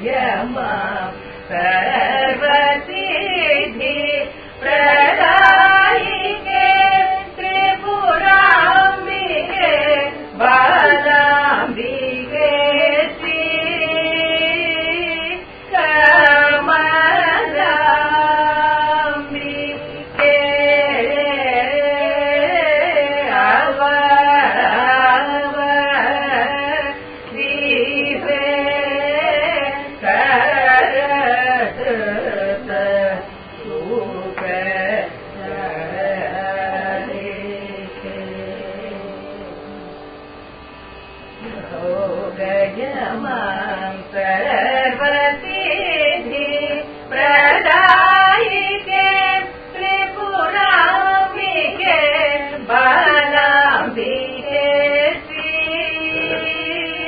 யோகயமா சர்வசித்தி பிரதாயிகே திரிபுராம்பிகே பாலாம்பிகே ஸ்ரீ கமலாம்பிகே அவ அவ தீபே கரத சூப योगयमां सर्वसिद्धि प्रदायिके त्रिपुराम्बिके बालाम्बिके श्री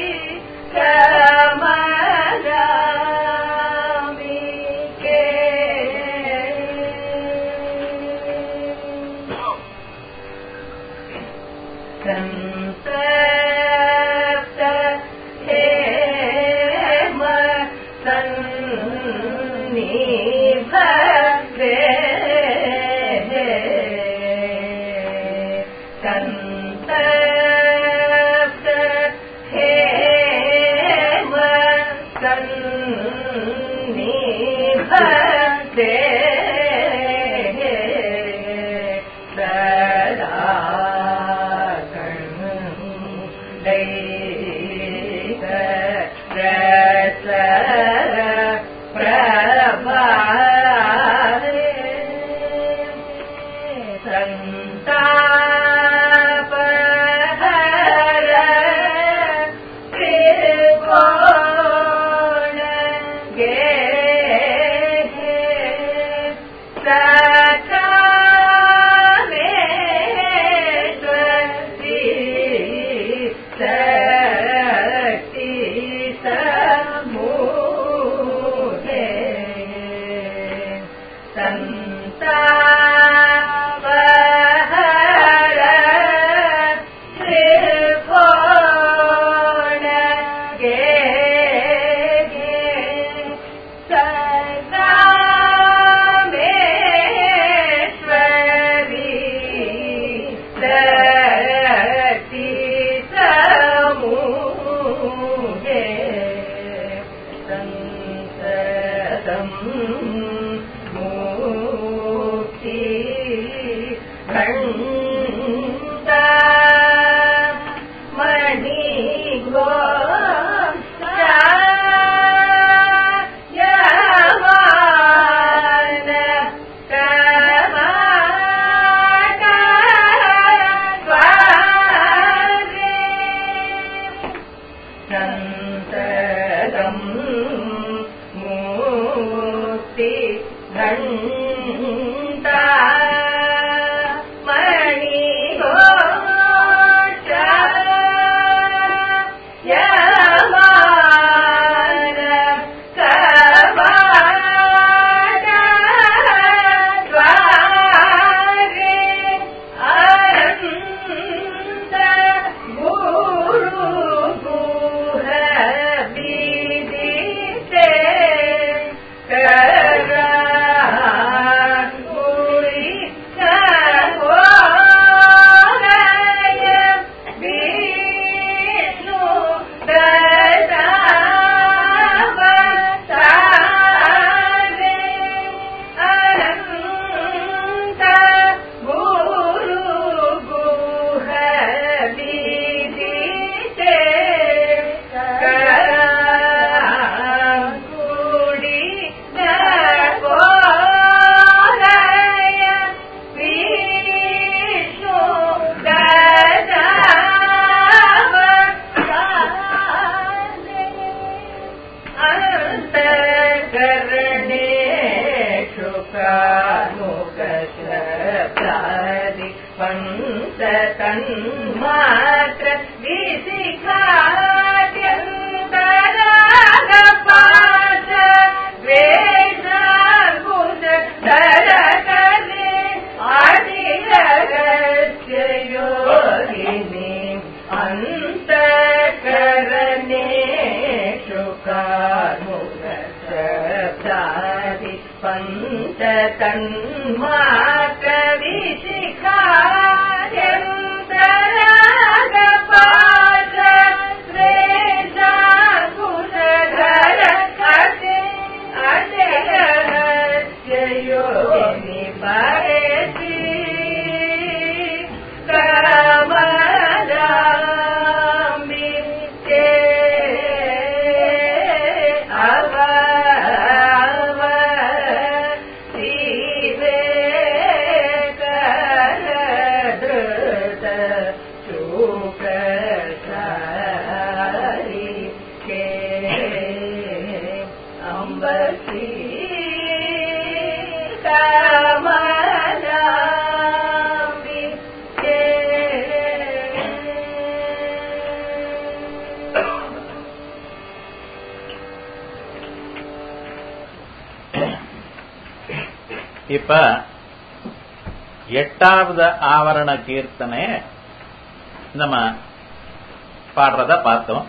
कमलाम्बिके सन्तप्त हेम सन्निभद्रे सन्तप्त हेम सन्निभद्रे सदा दैक रस प्रभारे सन्तापहर त्रिकोण गे सकामेश्वरी शक्ति समूहे सन्तापहर त्रिकोण गे सकामेश्वरी शक्ति समूहे सन्ततम् मुक्ति घण्टा मणिघोष सन्ततम् मुक्ति घण्टा मणिघोष यमान कवाट द्वारे अनन्त गुरु गुह विदिते कराकुळि कहोनय विष्णु दशावतारे अनन्त गुरु गुह विदिते कराकुळि कहोनय विष्णु अन्तकरणेषु कामुकशब्दादि पञ्चतन्मात्र विशिखाद्यन्तरागपाश वेशाकुश धरकले आदिरगस्य योगिनी अन्तकरणेषु कामुक தன்மாற்ற விசிகாயந்தராக பாச வேஷா குசகர கசி அஜயோகினி பரேசி கமலாம்பி தே அவ அவ விவேகரத சுகசாரி கே அம்பசி கமலாம்பி கே இப்ப எட்டாவது ஆவரண கீர்த்தனை நம்ம பாடுறத பார்த்தோம்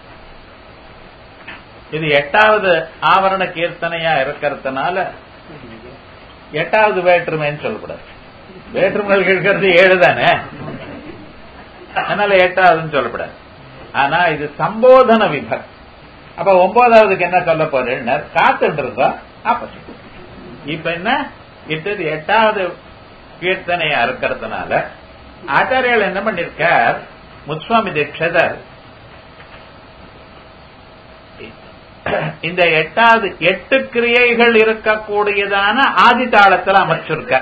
இது எட்டாவது ஆவரண கீர்த்தனையா இருக்கிறதுனால எட்டாவது வேற்றுமைன்னு சொல்லக்கூடாது வேற்றுமைகள் இருக்கிறது ஏழு தானே அதனால எட்டாவதுன்னு சொல்லக்கூடாது ஆனா இது சம்போதன விபக் அப்ப ஒன்பதாவதுக்கு என்ன சொல்ல போறேன்னு காத்துட்டு இருந்தோம் அப்ப சொல்லு. இப்ப என்ன இது எட்டாவது கீர்த்தனையா இருக்கிறதுனால ஆச்சாரியால் என்ன பண்ணிருக்கார் முத்சுவாமி தீட்சிதர் இந்த எட்டாவது எட்டு கிரியைகள் இருக்கக்கூடியதான ஆதி தாளத்துல அமைச்சிருக்க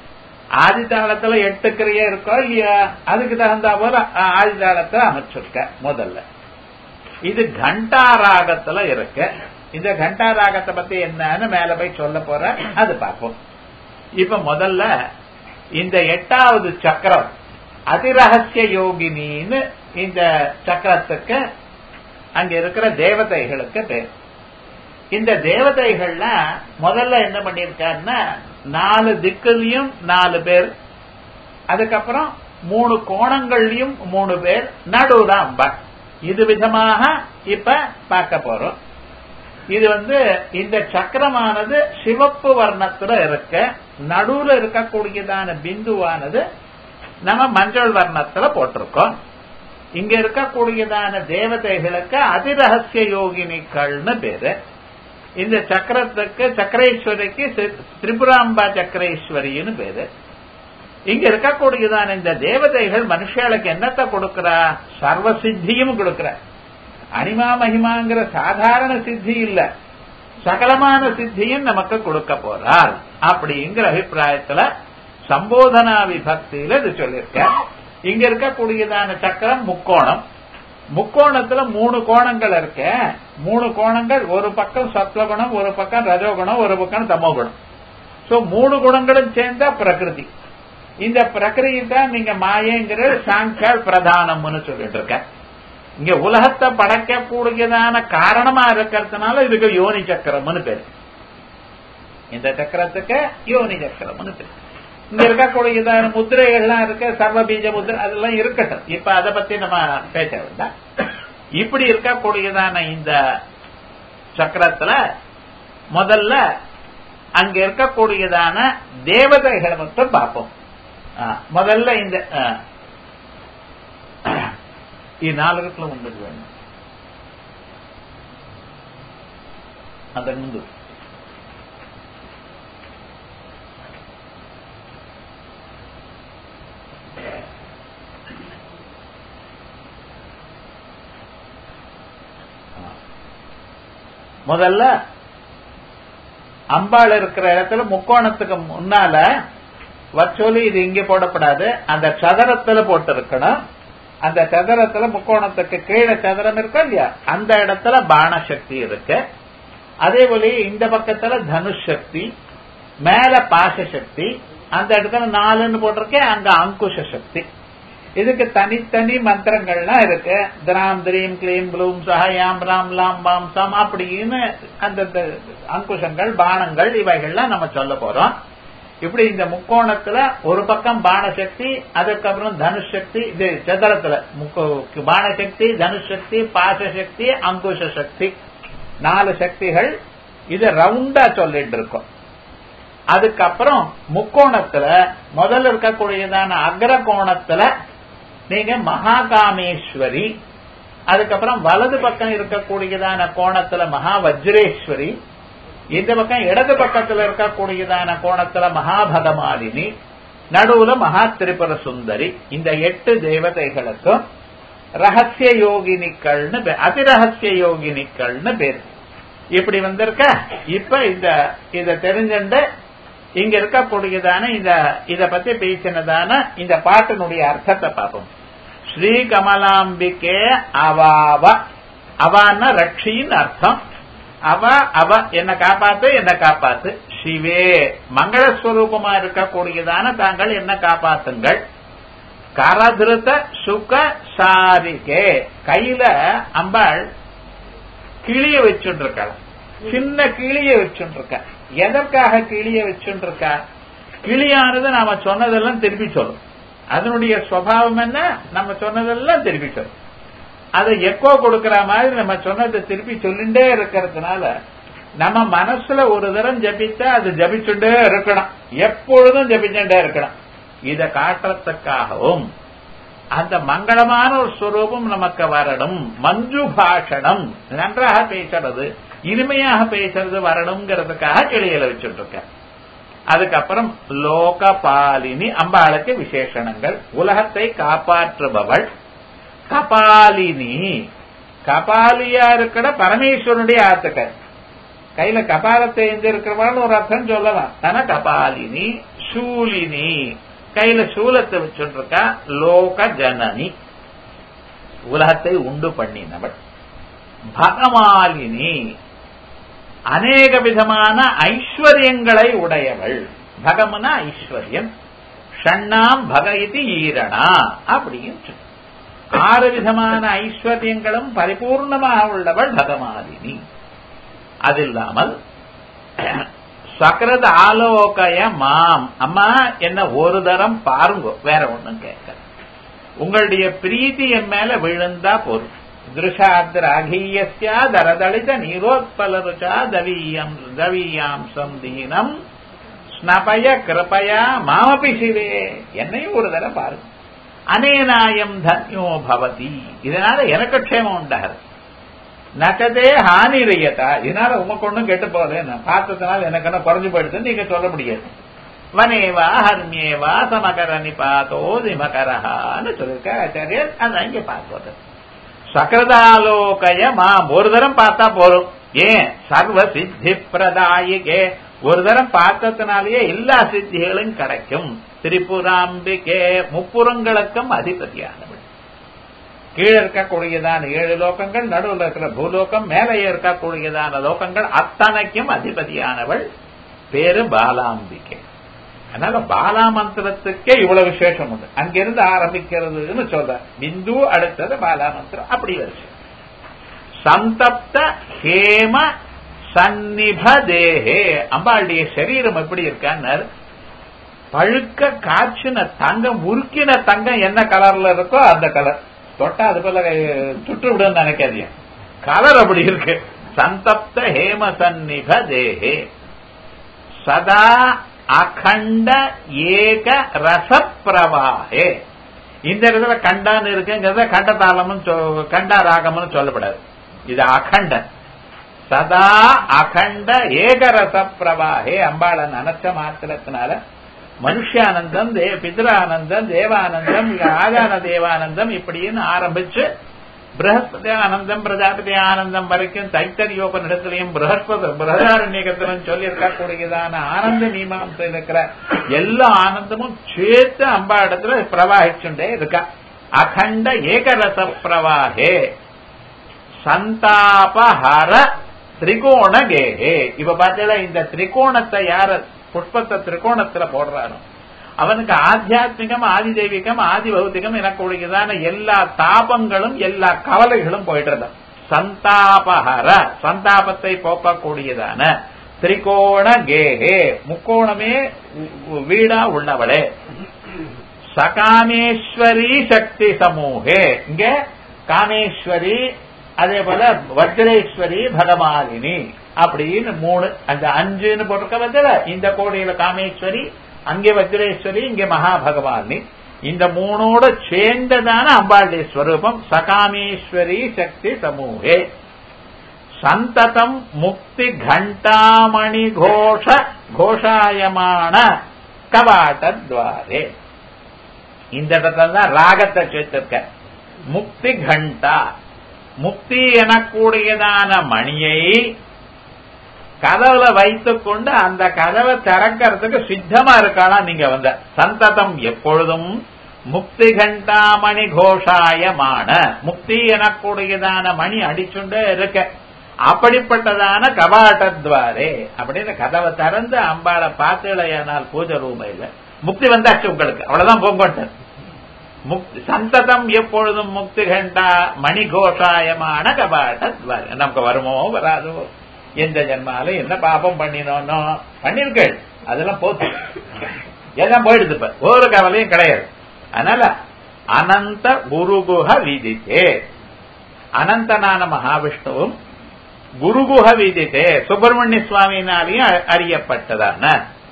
ஆதி தாளத்துல எட்டு கிரியை இருக்கோ இல்லையா அதுக்கு தகுந்த போல அஹ், ஆதி தாளத்துல அமைச்சிருக்க முதல்ல இது கண்டா ராகத்துல இருக்கு இந்த கண்டா ராகத்தை பத்தி என்னன்னு மேல போய் சொல்ல போற அது பார்ப்போம் இப்ப முதல்ல இந்த எட்டாவது சக்கரம் அதிரகசிய யோகினின்னு இந்த சக்கரத்துக்கு அங்க இருக்கிற தேவதைகளுக்கு பேர் இந்த தேவதைகள்ல முதல்ல என்ன பண்ணிருக்காருன்னா நாலு திக்குலயும் நாலு பேர் அதுக்கப்புறம் மூணு கோணங்கள்லயும் மூணு பேர் நடுவுல அம்பன் இது விதமாக இப்ப பார்க்க போறோம் இது வந்து இந்த சக்கரமானது சிவப்பு வர்ணத்துல இருக்க நடுவுல இருக்கக்கூடியதான பிந்துவானது நம்ம மஞ்சள் வர்ணத்துல போட்டிருக்கோம் இங்க இருக்கக்கூடியதான தேவதைகளுக்கு அதிரகசிய யோகினிகள்னு பேரு இந்த சக்கரத்துக்கு சக்கரேஸ்வரிக்கு சி- திரிபுராம்பா சக்கரேஸ்வரின்னு பேரு இங்க இருக்கக்கூடியதான இந்த தேவதைகள் மனுஷாளுக்கு என்னத்தை கொடுக்கிறா சர்வ சித்தியும் கொடுக்கிறா அனிமா மகிமாங்கிற சாதாரண சித்தி இல்ல சகலமான சித்தியும் நமக்கு கொடுக்க போறார் அப்படிங்கிற அபிப்பிராயத்துல சம்போதனா விபக்தியில இது சொல்லியிருக்க இங்க இருக்கக்கூடியதான சக்கரம் முக்கோணம் முக்கோணத்துல மூணு கோணங்கள் இருக்க மூணு கோணங்கள் ஒரு பக்கம் சத்வகுணம் ஒரு பக்கம் ரஜோகுணம் ஒரு பக்கம் தமோகுணம் சோ மூணு குணங்களும் சேர்ந்தா பிரகிருதி இந்த பிரகிருதி தான் நீங்க மாயங்கிற சாங்கியால் பிரதானம்னு சொல்லிட்டு இருக்க இங்க உலகத்தை படைக்கக்கூடியதான காரணமா இருக்கிறதுனால இதுக்கு யோனி சக்கரம்னு பேரு இந்த சக்கரத்துக்கு யோனி சக்கரம்னு பேரு இங்க இருக்கக்கூடியதான முத்திரைகள்லாம் இருக்க சர்வ பீஜ முத்திரை அதெல்லாம் இருக்கட்டும் இப்ப அதை பத்தி நம்ம பேச வேண்டாம் இப்படி இருக்கக்கூடியதான இந்த சக்கரத்துல முதல்ல அங்க இருக்கக்கூடியதான தேவதைகளை மட்டும் பார்ப்போம் ஆ, முதல்ல இந்த ஆ, ఈ నాలుగుట్లో ఉండదు వేణు అంతకుముందు முதல்ல அம்பாள் இருக்கிற இடத்துல முக்கோணத்துக்கு முன்னால வச்சோலி இது இங்க போடப்படாது அந்த சதுரத்துல போட்டு இருக்கணும் அந்த சதுரத்துல முக்கோணத்துக்கு கீழே சதுரம் இருக்கா இல்லையா அந்த இடத்துல பானசக்தி இருக்கு அதே போல இந்த பக்கத்துல தனுஷ் சக்தி மேல பாச சக்தி அந்த இடத்துல நாலுன்னு போட்டிருக்கேன் அங்க அங்குஷ சக்தி இதுக்கு தனித்தனி மந்திரங்கள்லாம் இருக்கு திராம் திரீம் கிளீம் ப்ளூம் சஹயாம் ராம் லாம் பாம் சம் அப்படின்னு அந்த அங்குஷங்கள் பானங்கள் இவைகள்லாம் நம்ம சொல்ல போறோம் இப்படி இந்த முக்கோணத்துல ஒரு பக்கம் பானசக்தி அதுக்கப்புறம் தனுஷ் சக்தி இது சதுரத்துல முக்கோ- பானசக்தி தனுஷ் சக்தி பாசசக்தி அங்குஷ சக்தி நாலு சக்திகள் இது ரவுண்டா சொல்லிட்டு இருக்கோம் அதுக்கப்புறம் முக்கோணத்துல முதல்ல இருக்கக்கூடியதான அக்ர கோணத்துல நீங்க மகாகாமேஸ்வரி அதுக்கப்புறம் வலது பக்கம் இருக்கக்கூடியதான கோணத்துல மகா வஜ்ரேஸ்வரி இந்த பக்கம் இடது பக்கத்துல இருக்கக்கூடியதான கோணத்துல மகாபகமாலினி நடுவுல மகா திரிபுர சுந்தரி இந்த எட்டு தேவதைகளுக்கும் ரகசிய யோகினிக்கள்னு பேர் அதிரகசிய யோகினிக்கள்னு பேர் இப்படி வந்திருக்க இப்ப இந்த இத தெரிஞ்சுண்டு இங்க இருக்கக்கூடியதான இந்த இத பத்தி பேசினதான இந்த பாட்டினுடைய அர்த்தத்தை பார்ப்போம் ஸ்ரீ கமலாம்பிகே அவாவ அவான்னா ரட்சின்னு அர்த்தம் அவ அவ என்ன காப்பாத்து என்ன காப்பாத்து சிவே மங்களஸ்வரூபமா இருக்கக்கூடியதான தாங்கள் என்ன காப்பாத்துங்கள் கரதிருத்த சுக சாரிகே கையில அம்பாள் கிளிய வச்சுருக்காள் சின்ன கிளிய வச்சுருக்க எதற்காக கிளிய வச்சுருக்கா கிளியானது நாம சொன்னதெல்லாம் திருப்பி சொல்லும் அதனுடைய சுவாவம் என்ன நம்ம சொன்னதெல்லாம் திருப்பி சொல்லும் அதை எக்கோ கொடுக்கிற மாதிரி நம்ம சொன்னதை திருப்பி சொல்லிண்டே இருக்கிறதுனால நம்ம மனசுல ஒரு தரம் ஜபித்தா அது ஜபிச்சுட்டே இருக்கணும் எப்பொழுதும் ஜபிச்சுட்டே இருக்கணும் இத காட்டுறதுக்காகவும் அந்த மங்களமான ஒரு ஸ்வரூபம் நமக்கு வரணும் மஞ்சு பாஷணம் நன்றாக பேசுறது இனிமையாக பேசுறது வரணுங்கிறதுக்காக கிளியில வச்சுட்டு இருக்க அதுக்கப்புறம் லோகபாலினி அம்பாளுக்கு விசேஷணங்கள் உலகத்தை காப்பாற்றுபவள் கபாலினி கபாலியா இருக்கிற பரமேஸ்வரனுடைய ஆத்துக்கள் கையில கபாலத்தை எந்திருக்கிறவள் ஒரு அர்த்தம் சொல்லலாம் ஆனா கபாலினி சூலினி கையில சூலத்தை வச்சுருக்கா லோக ஜனனி உலகத்தை உண்டு பண்ணினவள் பகமாலினி அநேக விதமான ஐஸ்வர்யங்களை உடையவள் பகமனா ஐஸ்வர்யம் ஷண்ணாம் பக இது ஈரணா அப்படின்னு சொல்லு ஆறு விதமான ஐஸ்வர்யங்களும் பரிபூர்ணமாக உள்ளவள் பகமாலினி அது இல்லாமல் சக்கரத ஆலோகய மாம் அம்மா என்ன ஒரு தரம் பாருங்க வேற ஒண்ணும் கேட்க உங்களுடைய பிரீத்தி என் மேல விழுந்தா போதும் திருஷாத்ராகீயஸ்யா தரதளித நீரோத்பலருச்சா தவீயம் தவீயாம்சம் தீனம் ஸ்னபய கிருபயா மாமபி சிவே என்னையும் ஒரு தரம் பாருங்க அனேனாயம் தன்யோ பவதி இதனால எனக்கு க்ஷேமம் உண்டாகுது நகதே ஹானிரையதா இதனால உமக்கு ஒண்ணும் கெட்டு போகுது பார்த்ததுனால எனக்கு என்ன குறைஞ்சு போயிடுதுன்னு நீங்க சொல்ல முடியாது வனேவா ஹர்மியேவா சமகர நிபாதோ திமகரஹான்னு சொல்லிருக்க ஆச்சாரியர் அதான் இங்க பார்ப்பது சக்கரதாலோகய மாம் ஒரு தரம் பார்த்தா போதும் ஏன் சர்வ சித்தி பிரதாயிகே ஒரு தரம் பார்த்ததுனாலேயே எல்லா சித்திகளும் கிடைக்கும் திரிபுராம்பிகே முப்புறங்களுக்கும் அதிபதியானவள் கீழே இருக்கக்கூடியதான ஏழு லோகங்கள் நடுவில் இருக்கிற பூலோகம் மேலே இருக்கக்கூடியதான லோகங்கள் அத்தனைக்கும் அதிபதியானவள் பேரு பாலாம்பிகை அதனால பாலா மந்திரத்துக்கே இவ்வளவு விசேஷம் உண்டு அங்கிருந்து ஆரம்பிக்கிறதுன்னு சொல்ற பிந்து அடுத்தது பாலா மந்திரம் அப்படி வருஷம் சந்தப்த ஹேம சந்நிப தேகே அம்பாளுடைய சரீரம் எப்படி இருக்கான்னு பழுக்க காய்ச்சின தங்கம் உருக்கின தங்கம் என்ன கலர்ல இருக்கோ அந்த கலர் தொட்டா அது போல சுட்டு விடுன்னு நினைக்காதீங்க கலர் அப்படி இருக்கு சந்தப்த ஹேம சந்நிப தேகே சதா அகண்ட ஏக ரச பிரவாகே இந்த இடத்துல கண்டான்னு இருக்குங்கிறத கண்டதாளமும் கண்டா ராகம்னு சொல்லப்படாது இது அகண்ட சதா அகண்ட ஏகரச பிரவாகே அம்பாளை நினைச்ச மாத்திரத்தினால மனுஷானந்தம் தே பித்ரானந்தம் தேவானந்தம் ஆகான தேவானந்தம் இப்படின்னு ஆரம்பிச்சு பிரகஸ்பதி ஆனந்தம் பிரஜாபதி ஆனந்தம் வரைக்கும் தைத்தரியோபனிடத்திலையும் பிரகஸ்பதி பிரதாரண்யகத்திலும் சொல்லி இருக்கக்கூடியதான ஆனந்த மீமாம்சம் இருக்கிற எல்லா ஆனந்தமும் சேர்த்து அம்பா இடத்துல பிரவாகிச்சுட்டே இருக்கா அகண்ட ஏகரச பிரவாகே சந்தாபஹர திரிகோண கேகே இப்ப பார்த்தா இந்த திரிகோணத்தை யார புஷ்பத்தை திரிகோணத்துல போடுறாரோ அவனுக்கு ஆத்தியாத்மிகம் ஆதி தெய்வீகம் ஆதி பௌத்திகம் எனக்கூடியதான எல்லா தாபங்களும் எல்லா கவலைகளும் போயிடுறது சந்தாபஹர சந்தாபத்தை போக்கக்கூடியதான திரிகோண கேகே முக்கோணமே வீடா உள்ளவளே சகாமேஸ்வரி சக்தி சமூகே இங்க காமேஸ்வரி அதே போல வஜ்ரேஸ்வரி பகவானினி அப்படின்னு மூணு அந்த அஞ்சுன்னு போட்டிருக்க வச்சல இந்த கோடியில காமேஸ்வரி அங்கே வஜ்ரேஸ்வரி இங்கே மகாபகவானி இந்த மூணோட சேர்ந்ததான அம்பாளுடைய ஸ்வரூபம் சகாமேஸ்வரி சக்தி சமூகே சந்ததம் முக்தி கண்டாமணி கோஷ கோஷாயமான கவாட்டத்வாரே இந்த இடத்துல தான் ராகத்தை சேர்த்திருக்க முக்தி கண்டா முக்தி எனக்கூடியதான மணியை கதவுல வைத்துக் கொண்டு அந்த கதவை திறக்கிறதுக்கு சித்தமா இருக்கானா நீங்க வந்த சந்ததம் எப்பொழுதும் முக்தி கண்டாமணி கோஷாயமான முக்தி எனக்கூடியதான மணி அடிச்சுண்டே இருக்க அப்படிப்பட்டதான கபாட்டத்வாரே அப்படின்னு கதவை திறந்து அம்பாளை பார்த்தலையானால் பூஜை ரூமையில முக்தி வந்தாச்சு உங்களுக்கு அவ்வளவுதான் போங்கொண்டது முக்தி சந்ததம் எப்பொழுதும் முக்தி கண்டா மணி கோஷாயமான கபாட்டத்வாரே நமக்கு வருமோ வராதோ எந்த ஜென்மால என்ன பாபம் பண்ணினோனோ பண்ணிருக்கள் அதெல்லாம் போச்சு எல்லாம் போயிடுது இப்ப ஒரு கவலையும் கிடையாது அதனால அனந்த குருகுஹ விதித்தே அனந்தனான மகாவிஷ்ணுவும் குருகுஹ விதித்தே சுப்பிரமணிய சுவாமியினாலையும் அறியப்பட்டதான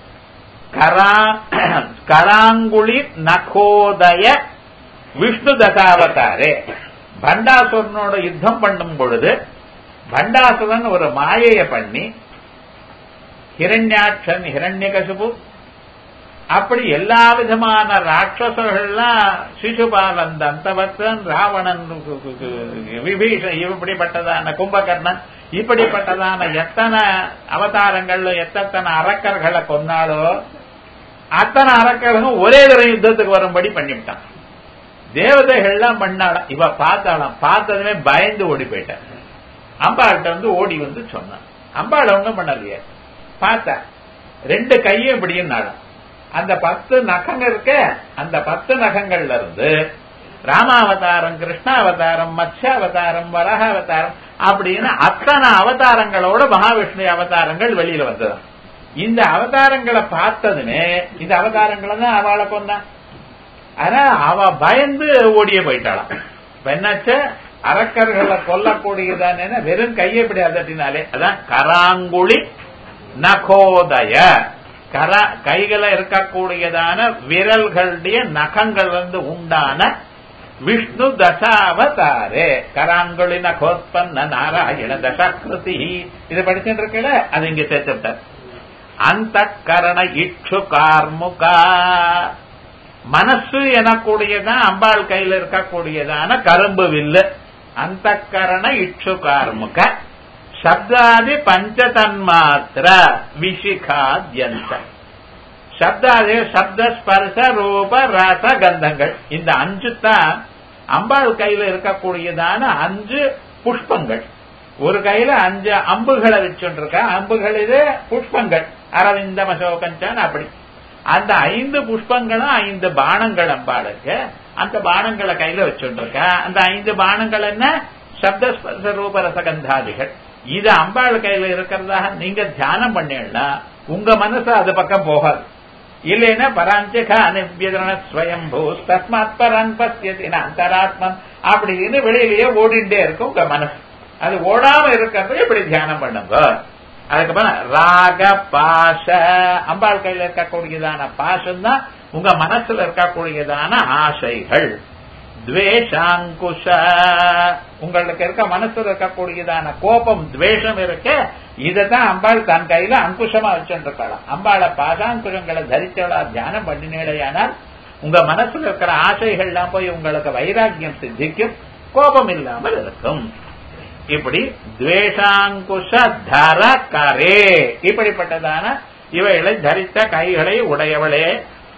கராங்குளி நகோதய விஷ்ணு தசாவதாரே பண்டாசுரனோட யுத்தம் பண்ணும் பொழுது பண்டாசுரன் ஒரு மாயைய பண்ணி ஹிரண்யாட்சன் ஹிரண்யகசுபு அப்படி எல்லா விதமான ராட்சசர்கள்லாம் சிசுபாலன் தந்தவத்தன் ராவணன் விபீஷன் இப்படிப்பட்டதான கும்பகர்ணன் இப்படிப்பட்டதான எத்தனை அவதாரங்கள்ல எத்தனை அரக்கர்களை கொன்னாலோ அத்தனை அரக்கர்களும் ஒரே தடவை யுத்தத்துக்கு வரும்படி பண்ணிவிட்டான் தேவதைகள்லாம் பண்ணாலாம் இவ பார்த்தாலாம் பார்த்ததுமே பயந்து ஓடி போயிட்டான் அம்பாள்கிட்ட வந்து ஓடி வந்து சொன்னான் அம்பாள் ஒண்ணும் பண்ணலையே பார்த்தா ரெண்டு கையும் இப்படியும் நாளும் அந்த பத்து நகங்க இருக்க அந்த பத்து நகங்கள்ல இருந்து ராமாவதாரம் கிருஷ்ணாவதாரம் மத்ஸ்யாவதாரம் வராகாவதாரம் அப்படின்னு அத்தனை அவதாரங்களோட மகாவிஷ்ணு அவதாரங்கள் வெளியில வந்தது இந்த அவதாரங்களை பார்த்ததுமே இந்த அவதாரங்களை தான் அவளை கொண்டான் ஆனா அவ பயந்து ஓடியே போயிட்டாளாம் என்னாச்ச அரக்கர்களை கொல்லக்கூடியதானே வெறும் கையை இப்படி அதட்டினாலே அதான் கராங்குழி நகோதய கர கைகள இருக்கக்கூடியதான விரல்களுடைய நகங்கள் வந்து உண்டான விஷ்ணு தசாவதாரே கராங்குழி நகோத்பன்ன நாராயண தசாக்கிருதி இது படிச்சுட்டு இருக்கல அது இங்க சேர்த்துட்டார் அந்த கரண இட்சு கார்முகா மனசு எனக்கூடியதான் அம்பாள் கையில இருக்கக்கூடியதான கரும்பு வில்லு அந்த கரண இட்சு கார்முக சப்தாதி பஞ்சதன்மாத்திர விசிகாத்யந்த சப்தாதி சப்த ஸ்பர்ச ரூப ரச கந்தங்கள் இந்த அஞ்சு தான் அம்பாள் கையில இருக்கக்கூடியதான அஞ்சு புஷ்பங்கள் ஒரு கையில அஞ்சு அம்புகளை வச்சுருக்க அம்புகள் இது புஷ்பங்கள் அரவிந்தம் அசோகஞ்சான் அப்படி அந்த ஐந்து புஷ்பங்களும் ஐந்து பானங்கள் அம்பாளுக்கு அந்த பானங்களை கையில வச்சுருக்க அந்த ஐந்து பானங்கள் என்ன சப்தஸ்பர்ச ரூப ரசகந்தாதிகள் இது அம்பாள் கையில இருக்கிறதாக நீங்க தியானம் பண்ணீங்கன்னா உங்க மனசு அது பக்கம் போகாது இல்லைன்னா பராஞ்சக அனுவியதன ஸ்வயம்பூ தஸ்மாத் பரான் பசியத்தின் அந்தராத்மன் அப்படின்னு வெளியிலேயே ஓடிண்டே இருக்கும் உங்க மனசு அது ஓடாம இருக்கிறது எப்படி தியானம் பண்ணுங்க அதுக்கப்புறம் ராக பாஷ அம்பாள் கையில இருக்கக்கூடியதான பாஷம் தான் உங்க மனசுல இருக்கக்கூடியதான ஆசைகள் துவேஷாங்குஷ உங்களுக்கு இருக்க மனசுல இருக்கக்கூடியதான கோபம் துவேஷம் இருக்க இதைத்தான் அம்பாள் தன் கையில அங்குஷமா வச்சுருக்கலாம் அம்பாளை பாசாங்குஷங்களை தரிச்சவளா தியானம் பண்ணினேடையானால் உங்க மனசுல இருக்கிற ஆசைகள்லாம் போய் உங்களுக்கு வைராக்கியம் சித்திக்கும் கோபம் இல்லாமல் இருக்கும் இப்படி துவேஷாங்குஷ தர கரே இப்படிப்பட்டதான இவைகளை தரித்த கைகளை உடையவளே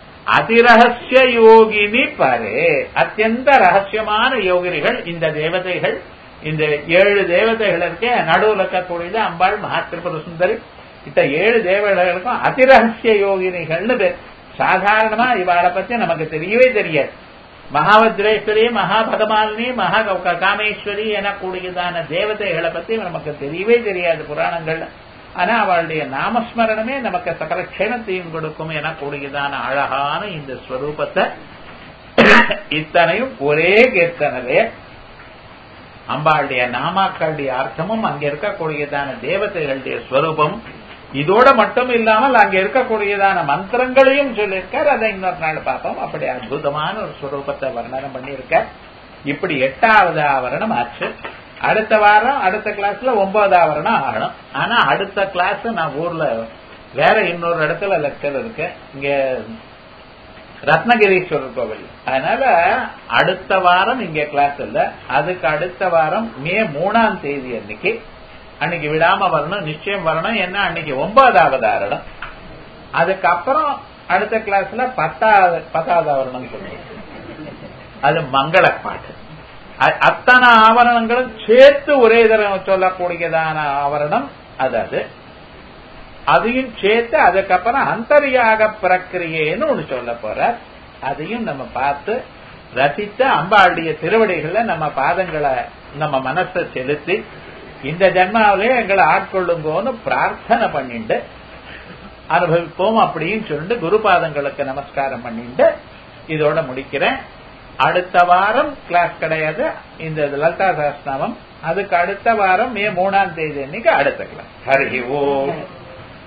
அதிரகசிய யோகினி பரே அத்தியந்த ரகசியமான யோகினிகள் இந்த தேவதைகள் இந்த ஏழு தேவதைகள் இருக்க நடுவில் இருக்கக்கூடியது அம்பாள் மகாத்திரிபுர சுந்தரி இந்த ஏழு தேவதைகளுக்கும் அதிரகசிய யோகினிகள்னு பேர் சாதாரணமா இவாளை பத்தி நமக்கு தெரியவே தெரியாது மகாவத்ரேஸ்வரி மகாபகமாலினி மகா காமேஸ்வரி எனக்கூடியதான தேவதைகளை பத்தி நமக்கு தெரியவே தெரியாது புராணங்கள்ல ஆனா அவளுடைய நாமஸ்மரணமே நமக்கு சகல க்ஷேமத்தையும் கொடுக்கும் எனக்கூடியதான அழகான இந்த ஸ்வரூபத்தை இத்தனையும் ஒரே கீர்த்தனவே அம்பாளுடைய நாமாக்களுடைய அர்த்தமும் அங்க இருக்கக்கூடியதான தேவதைகளுடைய ஸ்வரூபம் இதோட மட்டும் இல்லாமல் அங்க இருக்கக்கூடியதான மந்திரங்களையும் சொல்லியிருக்கார் அதை இன்னொரு நாள் பார்ப்போம் அப்படி அற்புதமான ஒரு ஸ்வரூபத்தை வர்ணனம் பண்ணியிருக்கார் இப்படி எட்டாவது ஆவரணம் ஆச்சு அடுத்த வாரம் அடுத்த கிளாஸ்ல ஒன்பதாவது ஆவரணம் ஆகணும் ஆனா அடுத்த கிளாஸ் நான் ஊர்ல வேற இன்னொரு இடத்துல லெக்சர் இருக்கு இங்க ரத்னகிரீஸ்வரர் கோவில் அதனால அடுத்த வாரம் இங்க கிளாஸ் இல்ல அதுக்கு அடுத்த வாரம் மே மூணாம் தேதி அன்னைக்கு அன்னைக்கு விடாம வரணும் நிச்சயம் வரணும் என்ன அன்னைக்கு ஒன்பதாவது ஆரணம் அதுக்கப்புறம் அடுத்த கிளாஸ்ல பத்தாவது பத்தாவது ஆவரணம் சொல்லுவோம் அது மங்கள பாட்டு அ- அத்தனை ஆவரணங்களும் சேர்த்து ஒரே தரம் சொல்லக்கூடியதான ஆவரணம் அது அது அதையும் சேர்த்து அதுக்கப்புறம் அந்தரியாக பிரக்கிரியேன்னு ஒண்ணு சொல்ல போற அதையும் நம்ம பார்த்து ரசித்து அம்பாளுடைய திருவடிகளை நம்ம பாதங்களை நம்ம மனசை செலுத்தி இந்த ஜென்மாவிலே எங்களை ஆட்கொள்ளுங்கோன்னு பிரார்த்தனை பண்ணிட்டு அனுபவிப்போம் அப்படின்னு சொல்லிட்டு குருபாதங்களுக்கு நமஸ்காரம் பண்ணிட்டு இதோட முடிக்கிறேன் அடுத்த வாரம் கிளாஸ் கிடையாது இந்த லலிதா சாஸ்திரமம் அதுக்கு அடுத்த வாரம் மே மூணாம் தேதி அன்னைக்கு அடுத்த கிளாஸ் ஹரி ஓம்